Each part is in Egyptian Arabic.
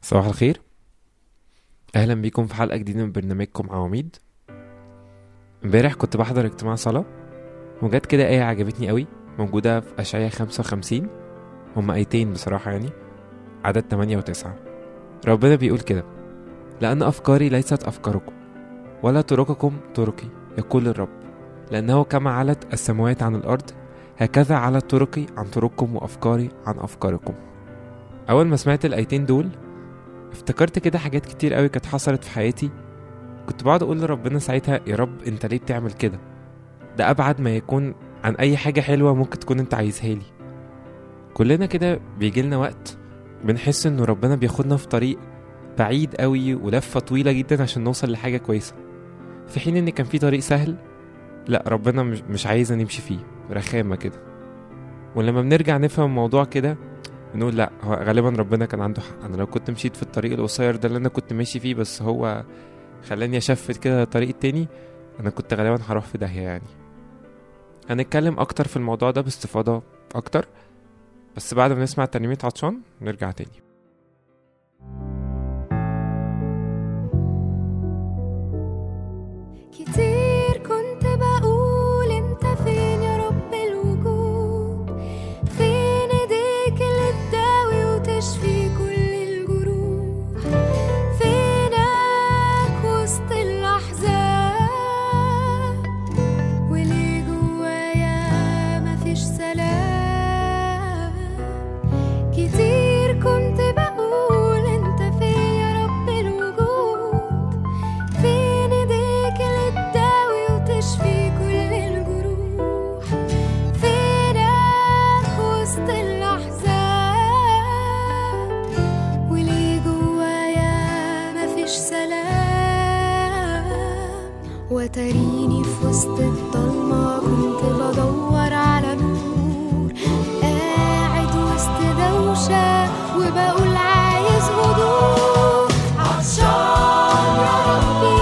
صباح الخير اهلا بيكم في حلقه جديده من برنامجكم عواميد امبارح كنت بحضر اجتماع صلاه وجت كده ايه عجبتني قوي موجوده في اشعياء 55 هما ايتين بصراحه يعني عدد 8 و9 ربنا بيقول كده لان افكاري ليست افكاركم ولا طرقكم طرقي يقول الرب لانه كما علت السماوات عن الارض هكذا علت طرقي عن طرقكم وافكاري عن افكاركم اول ما سمعت الايتين دول افتكرت كده حاجات كتير قوي كانت حصلت في حياتي كنت بقعد اقول لربنا ساعتها يا رب انت ليه بتعمل كده ده ابعد ما يكون عن اي حاجه حلوه ممكن تكون انت عايزها لي كلنا كده بيجيلنا وقت بنحس انه ربنا بياخدنا في طريق بعيد قوي ولفه طويله جدا عشان نوصل لحاجه كويسه في حين ان كان في طريق سهل لا ربنا مش مش عايزنا نمشي فيه رخامه كده ولما بنرجع نفهم الموضوع كده بنقول لا هو غالبا ربنا كان عنده حق انا لو كنت مشيت في الطريق القصير ده اللي انا كنت ماشي فيه بس هو خلاني اشفت كده الطريق التاني انا كنت غالبا هروح في داهيه يعني هنتكلم اكتر في الموضوع ده باستفاضه اكتر بس بعد ما نسمع ترنيمه عطشان نرجع تاني كتير كنت بقول انت فين يا رب الوجود فين ايديك اللي تداوي وتشفي كل الجروح فينك وسط الاحزان وليه جوايا مفيش سلام كتير كنت بقول انت فين يا رب الوجود فين ايديك اللي تداوي وتشفي كل الجروح فينك وسط الاحزان وليه جوايا مفيش سلام وتريني في وسط الضلمة كنت بدور على نور قاعد وسط دوشة وبقول عايز هدوء عطشان يا ربي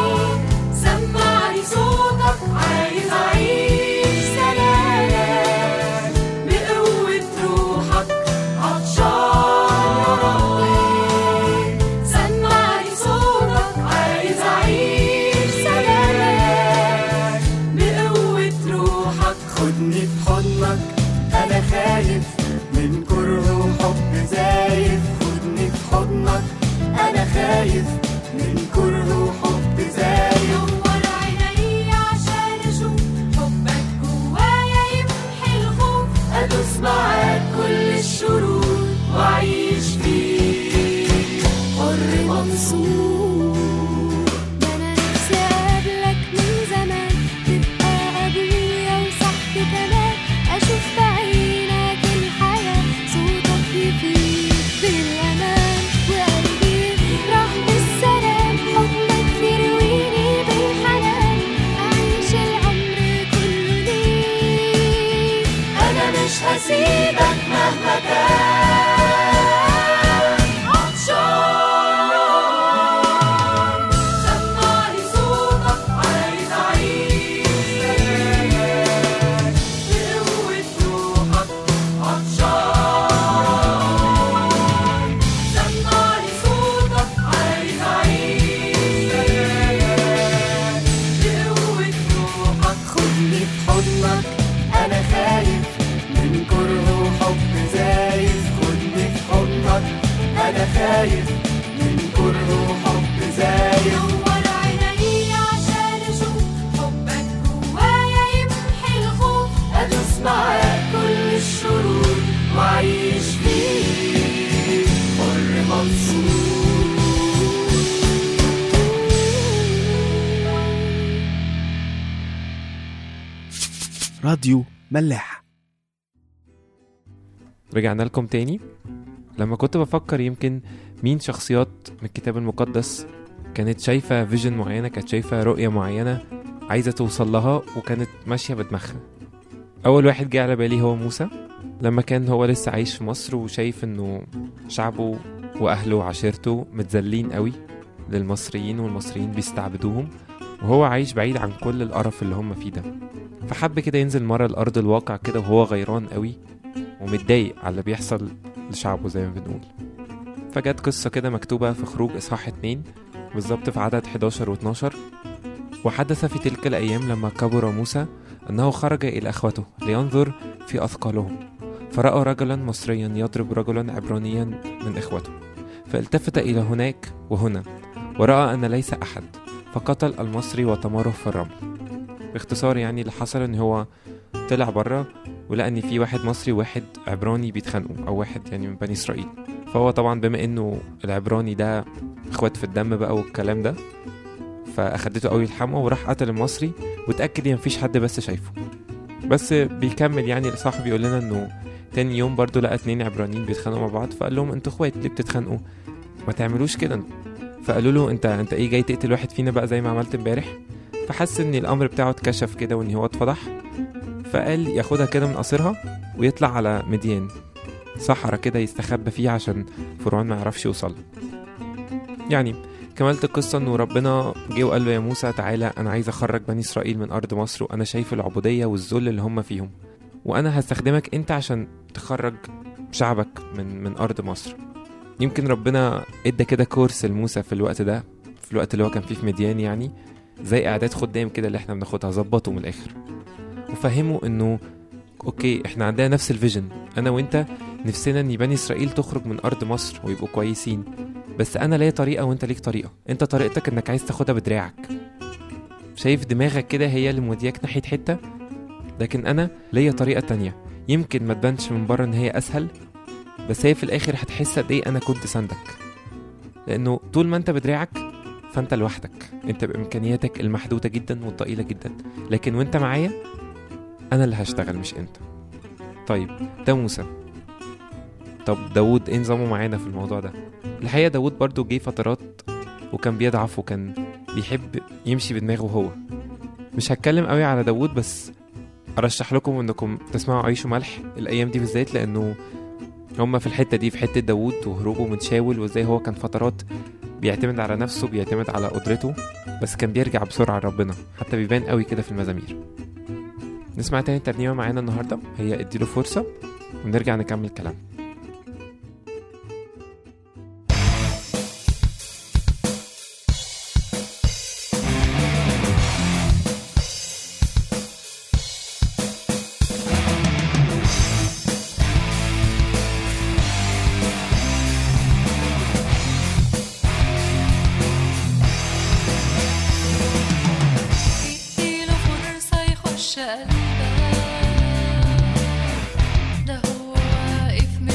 سمعني صوتك عايز أعيش سلام بقوة روحك عطشان يا ربي سمعني صوتك عايز أعيش سلام بقوة روحك خدني في حضنك انا خايف من كره وحب زايف خدني في حضنك انا خايف من كره وحب زايف نور عيني عشان اشوف حبك جوايا يمحي الخوف ادوس معاك كل الشرور واعيش فيك حر منصور ده انا نفسي اقابلك من زمان تبقى ابويا وصاحبي كمان اشوف بعينك الحياه صوتك يفيد بالامان وقلبي يفرح بالسلام حضنك يرويني بالحنان اعيش العمر كله ليك انا مش هسيبك مهما كان عطشان سمعني صوتك عايز اعيش بقوة روحك عطشان سمعني صوتك عايز اعيش بقوة روحك خدني في حضنك انا خايف من كره وحب زايف خدني في حضنك انا خايف من كره وحب زايف نور عيني عشان اشوف حبك جوايا يمحي الخوف ادوس معاك كل الشرور واعيش فيك حر منصور راديو ملاح رجعنا لكم تاني لما كنت بفكر يمكن مين شخصيات من الكتاب المقدس كانت شايفة فيجن معينة كانت شايفة رؤية معينة عايزة توصل لها وكانت ماشية بدماغها أول واحد جه على بالي هو موسى لما كان هو لسه عايش في مصر وشايف إنه شعبه وأهله وعشيرته متذلين قوي للمصريين والمصريين بيستعبدوهم وهو عايش بعيد عن كل القرف اللي هم فيه ده فحب كده ينزل مرة الأرض الواقع كده وهو غيران قوي ومتضايق على اللي بيحصل لشعبه زي ما بنقول فجت قصة كده مكتوبة في خروج إصحاح اتنين بالظبط في عدد 11 و 12 وحدث في تلك الأيام لما كبر موسى أنه خرج إلى أخوته لينظر في أثقالهم فرأى رجلا مصريا يضرب رجلا عبرانيا من إخوته فالتفت إلى هناك وهنا ورأى أن ليس أحد فقتل المصري وطمره في الرمل باختصار يعني اللي حصل ان هو طلع بره ولقى ان في واحد مصري وواحد عبراني بيتخانقوا او واحد يعني من بني اسرائيل فهو طبعا بما انه العبراني ده اخوات في الدم بقى والكلام ده فاخدته قوي الحموه وراح قتل المصري واتاكد ان مفيش حد بس شايفه بس بيكمل يعني صاحبي بيقول لنا انه تاني يوم برضو لقى اتنين عبرانيين بيتخانقوا مع بعض فقال لهم انتوا اخوات ليه بتتخانقوا ما تعملوش كده فقالوا له انت انت ايه جاي تقتل واحد فينا بقى زي ما عملت امبارح فحس ان الامر بتاعه اتكشف كده وان هو اتفضح فقال ياخدها كده من قصرها ويطلع على مديان صحراء كده يستخبى فيها عشان فرعون ما يعرفش يوصل يعني كملت القصة انه ربنا جه وقال له يا موسى تعالى انا عايز اخرج بني اسرائيل من ارض مصر وانا شايف العبودية والذل اللي هم فيهم وانا هستخدمك انت عشان تخرج شعبك من من ارض مصر يمكن ربنا ادى كده كورس لموسى في الوقت ده في الوقت اللي هو كان فيه في مديان يعني زي اعداد خدام كده اللي احنا بناخدها ظبطه من الاخر وفهموا انه اوكي احنا عندنا نفس الفيجن انا وانت نفسنا ان بني اسرائيل تخرج من ارض مصر ويبقوا كويسين بس انا ليا طريقه وانت ليك طريقه انت طريقتك انك عايز تاخدها بدراعك شايف دماغك كده هي اللي مودياك ناحيه حته لكن انا ليا طريقه تانية يمكن ما تبانش من بره ان هي اسهل بس هي في الاخر هتحس قد ايه انا كنت سندك لانه طول ما انت بدراعك فانت لوحدك انت بامكانياتك المحدوده جدا والضئيله جدا لكن وانت معايا انا اللي هشتغل مش انت طيب ده موسى طب داود ايه نظامه معانا في الموضوع ده الحقيقه داود برضو جه فترات وكان بيضعف وكان بيحب يمشي بدماغه هو مش هتكلم قوي على داود بس ارشح لكم انكم تسمعوا عيش وملح الايام دي بالذات لانه هما في الحته دي في حته داود وهروبه من شاول وازاي هو كان فترات بيعتمد على نفسه بيعتمد على قدرته بس كان بيرجع بسرعه لربنا حتى بيبان قوي كده في المزامير نسمع تاني ترنيمه معانا النهارده هي اديله فرصه ونرجع نكمل كلام اديله فرصة يخش قلبك ده هو واقف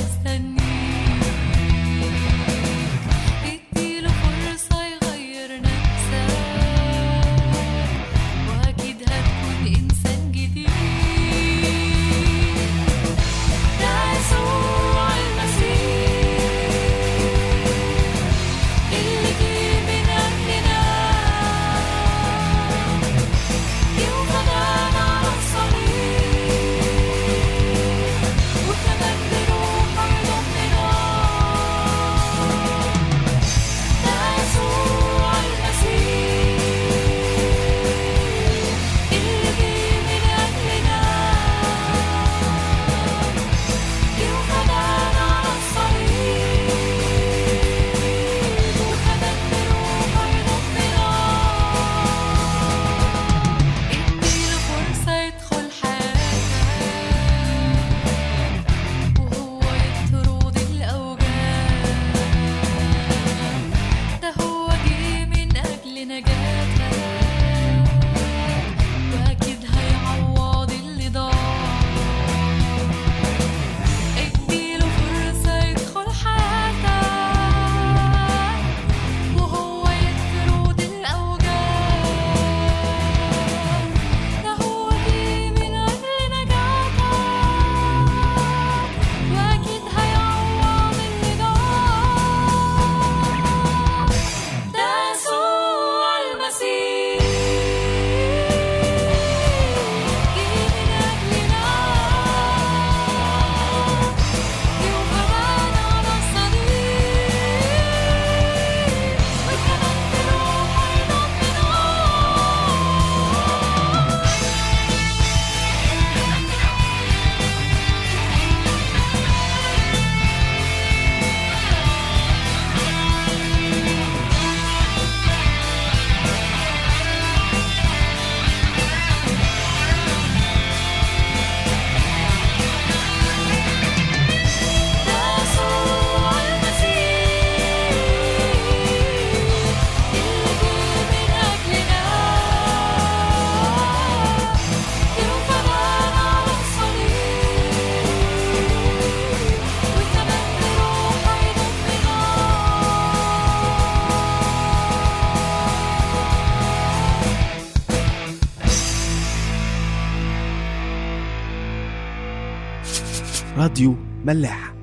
راديو ملاح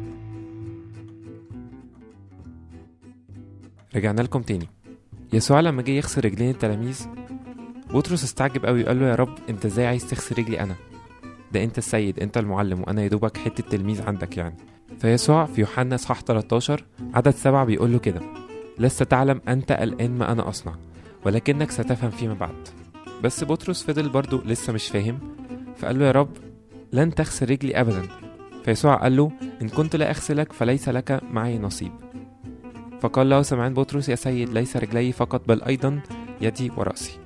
رجعنا لكم تاني يسوع لما جه يغسل رجلين التلاميذ بطرس استعجب قوي وقال له يا رب انت ازاي عايز تغسل رجلي انا ده انت السيد انت المعلم وانا يا دوبك حته تلميذ عندك يعني فيسوع في يوحنا اصحاح 13 عدد سبعة بيقول له كده لست تعلم انت الان ما انا اصنع ولكنك ستفهم فيما بعد بس بطرس فضل برضه لسه مش فاهم فقال له يا رب لن تغسل رجلي ابدا فيسوع قال له ان كنت لا اغسلك فليس لك معي نصيب فقال له سمعان بطرس يا سيد ليس رجلي فقط بل أيضا يدي ورأسي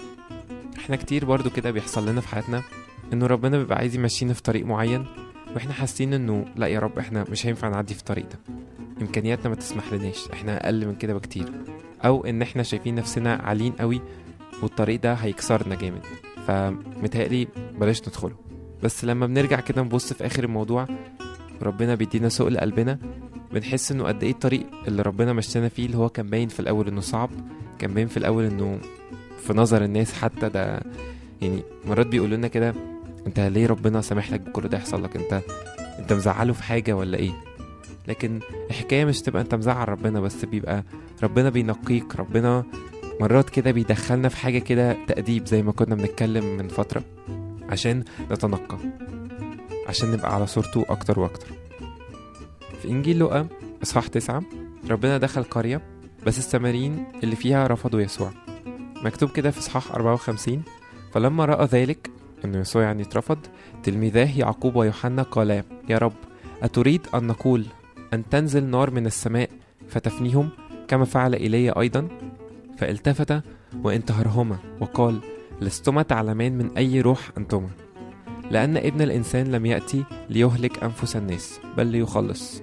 احنا كتير برضو كده بيحصل لنا في حياتنا انه ربنا بيبقى عايز يمشينا في طريق معين واحنا حاسين انه لا يا رب احنا مش هينفع نعدي في الطريق ده امكانياتنا ما تسمح لناش احنا اقل من كده بكتير او ان احنا شايفين نفسنا عاليين قوي والطريق ده هيكسرنا جامد فمتهيألي بلاش ندخله بس لما بنرجع كده نبص في اخر الموضوع ربنا بيدينا سوق لقلبنا بنحس انه قد ايه الطريق اللي ربنا مشينا فيه اللي هو كان باين في الاول انه صعب كان باين في الاول انه في نظر الناس حتى ده يعني مرات بيقولوا لنا كده انت ليه ربنا سامح لك بكل ده يحصل لك انت انت مزعله في حاجه ولا ايه لكن الحكايه مش تبقى انت مزعل ربنا بس بيبقى ربنا بينقيك ربنا مرات كده بيدخلنا في حاجه كده تأديب زي ما كنا بنتكلم من فتره عشان نتنقى عشان نبقى على صورته اكتر واكتر في إنجيل لوقا إصحاح تسعة ربنا دخل قرية بس السامريين اللي فيها رفضوا يسوع مكتوب كده في إصحاح 54 فلما رأى ذلك إنه يسوع يعني اترفض تلميذاه يعقوب ويوحنا قالا يا رب أتريد أن نقول أن تنزل نار من السماء فتفنيهم كما فعل إيليا أيضا فالتفت وانتهرهما وقال لستما تعلمان من أي روح أنتما لأن ابن الإنسان لم يأتي ليهلك أنفس الناس بل ليخلص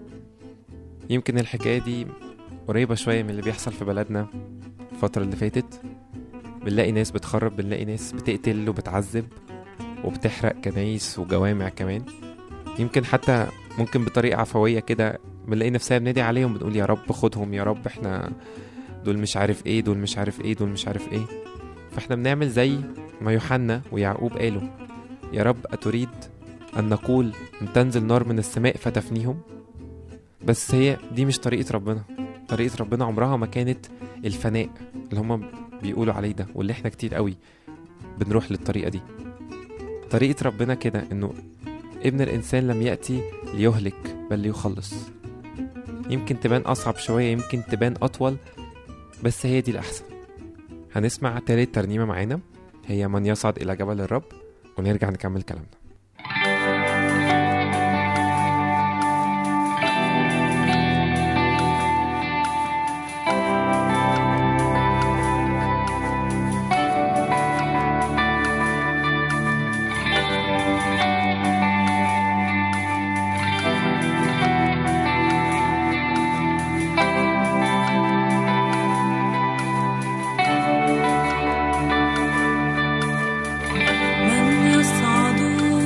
يمكن الحكاية دي قريبة شوية من اللي بيحصل في بلدنا الفترة اللي فاتت بنلاقي ناس بتخرب بنلاقي ناس بتقتل وبتعذب وبتحرق كنايس وجوامع كمان يمكن حتى ممكن بطريقة عفوية كده بنلاقي نفسنا بنادي عليهم بنقول يا رب خدهم يا رب احنا دول مش عارف ايه دول مش عارف ايه دول مش عارف ايه فاحنا بنعمل زي ما يوحنا ويعقوب قالوا يا رب أتريد أن نقول أن تنزل نار من السماء فتفنيهم بس هي دي مش طريقة ربنا طريقة ربنا عمرها ما كانت الفناء اللي هما بيقولوا عليه ده واللي احنا كتير قوي بنروح للطريقة دي طريقة ربنا كده انه ابن الانسان لم يأتي ليهلك بل ليخلص يمكن تبان اصعب شوية يمكن تبان اطول بس هي دي الاحسن هنسمع تالت ترنيمة معانا هي من يصعد الى جبل الرب ونرجع نكمل كلامنا من يصعد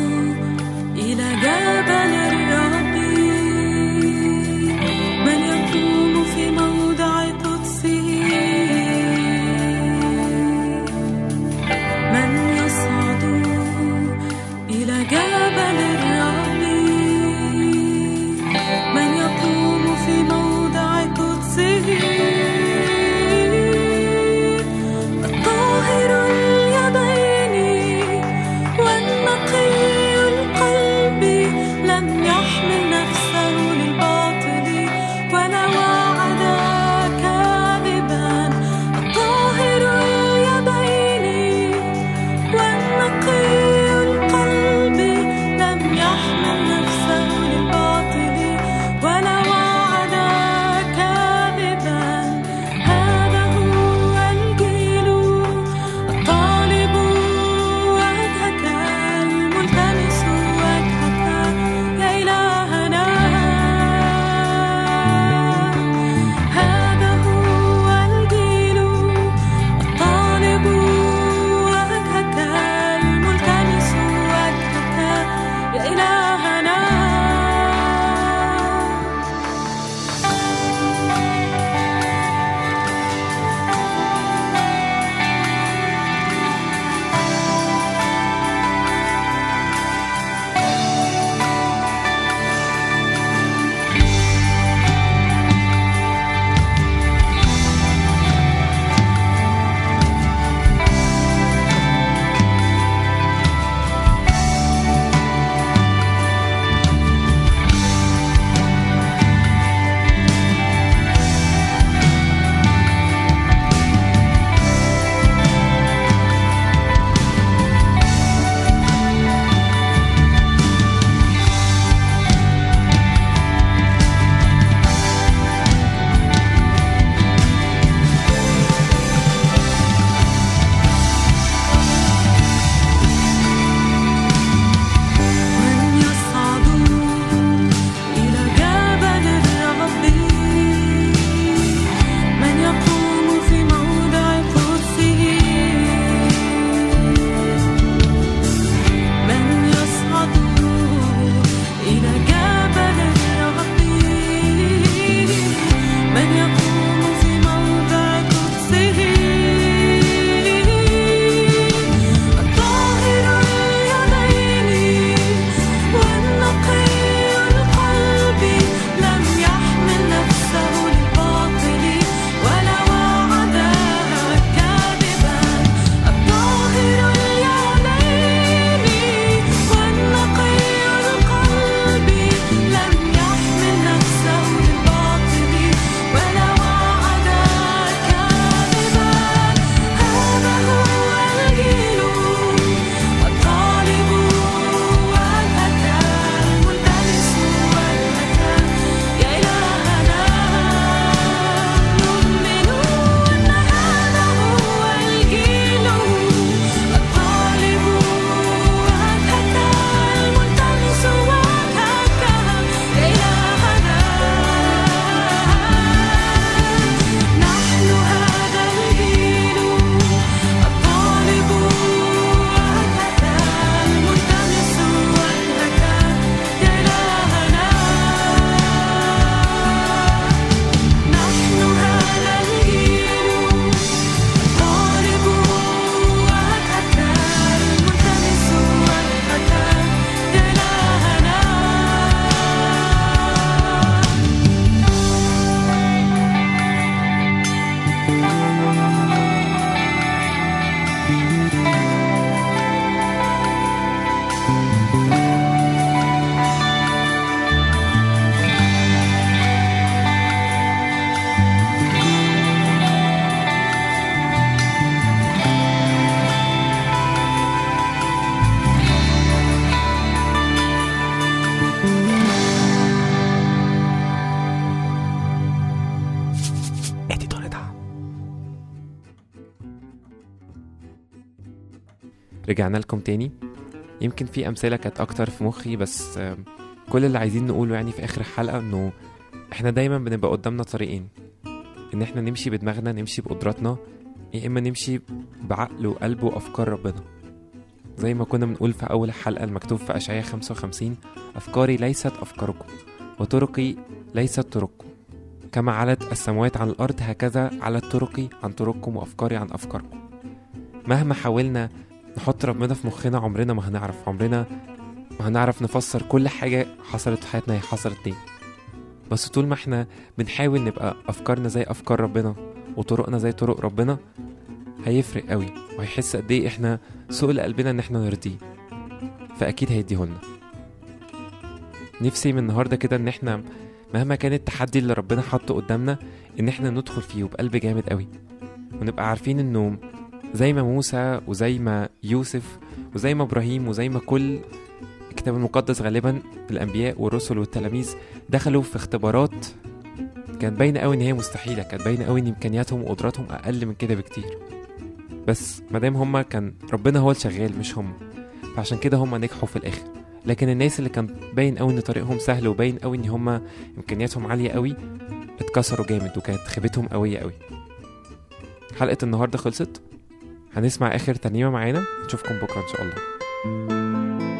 رجعنا لكم تاني يمكن في أمثلة كانت أكتر في مخي بس آم، كل اللي عايزين نقوله يعني في آخر الحلقة إنه إحنا دايما بنبقى قدامنا طريقين إن إحنا نمشي بدماغنا نمشي بقدراتنا يا إما نمشي بعقل وقلب وأفكار ربنا زي ما كنا بنقول في أول حلقة المكتوب في أشعياء 55 أفكاري ليست أفكاركم وطرقي ليست طرقكم كما علت السماوات عن الأرض هكذا علت طرقي عن طرقكم وأفكاري عن أفكاركم مهما حاولنا نحط ربنا في مخنا عمرنا ما هنعرف عمرنا ما هنعرف نفسر كل حاجة حصلت في حياتنا هي حصلت ليه بس طول ما احنا بنحاول نبقى أفكارنا زي أفكار ربنا وطرقنا زي طرق ربنا هيفرق قوي وهيحس قد ايه احنا سؤل قلبنا ان احنا نرضيه فأكيد هيديهولنا نفسي من النهاردة كده ان احنا مهما كان التحدي اللي ربنا حاطه قدامنا ان احنا ندخل فيه وبقلب جامد قوي ونبقى عارفين انه زي ما موسى وزي ما يوسف وزي ما ابراهيم وزي ما كل الكتاب المقدس غالبا الانبياء والرسل والتلاميذ دخلوا في اختبارات كانت باينه قوي ان هي مستحيله كانت باينه قوي ان امكانياتهم وقدراتهم اقل من كده بكتير بس مادام هما كان ربنا هو اللي شغال مش هم فعشان كده هما نجحوا في الاخر لكن الناس اللي كان باين قوي ان طريقهم سهل وباين قوي ان هما امكانياتهم عاليه قوي اتكسروا جامد وكانت خيبتهم قويه قوي حلقه النهارده خلصت هنسمع اخر ترنيمه معانا نشوفكم بكره ان شاء الله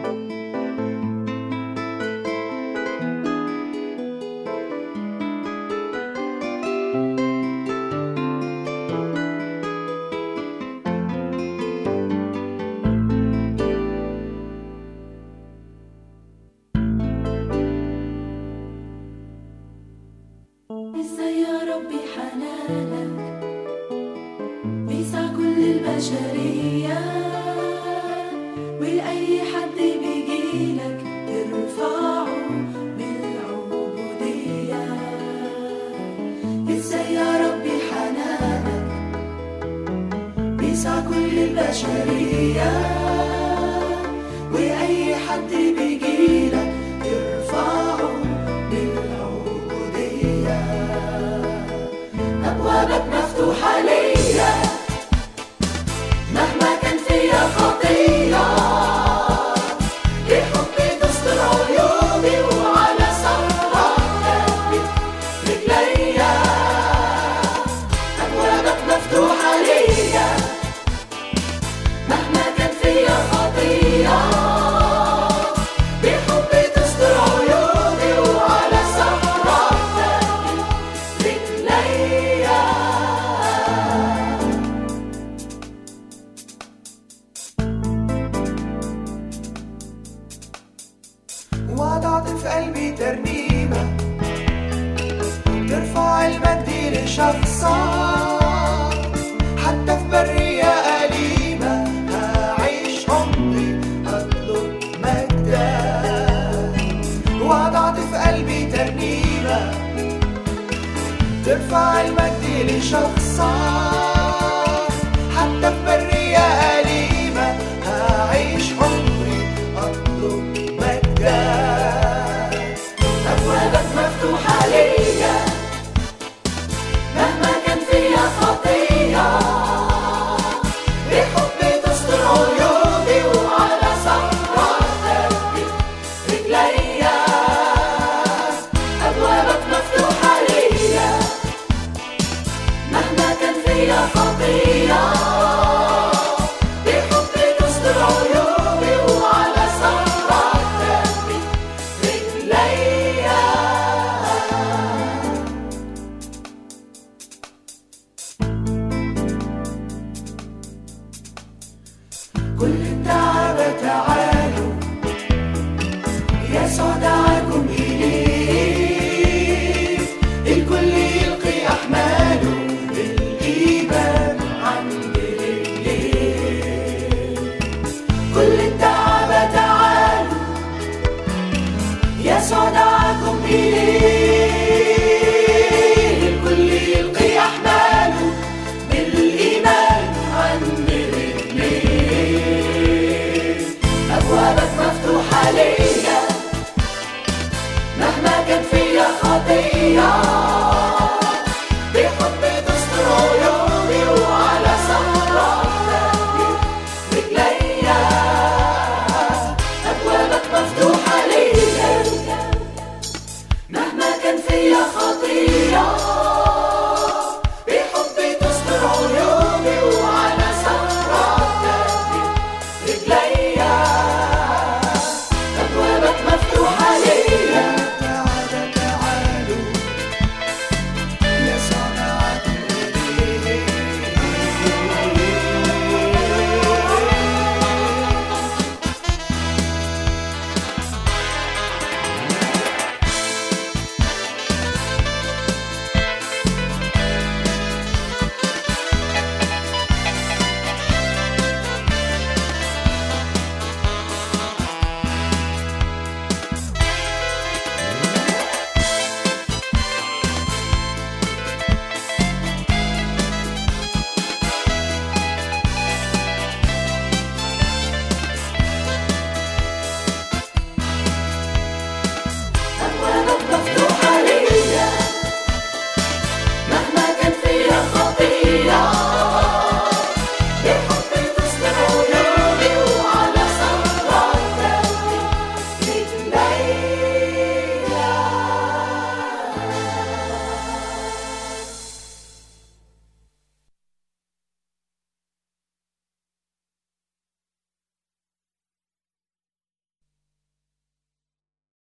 ازاي يا ربي حنانك بيسع كل البشرية وأي حد بيجيلك ترفعه بالعبودية ازاي يا ربي حنانك بيسع كل البشرية وأي حد بيجيلك ترفعه بالعبودية أبوابك مفتوحة ليا مهما كان فيا خطية بحبي تستر عيوبي وعلى صخرة ثبت رجليا أبوابك مفتوحة ليا مهما كان فيا خطية بحبي تستر عيوبي وعلى صخرة ثبت رجليا وضعت في قلبي ترنيمة ترفع المجد لشخصك حتى في برية أليمة هعيش عمري هطلب مجدك وضعت في قلبي ترنيمة ترفع المجد لشخصك حتى في برية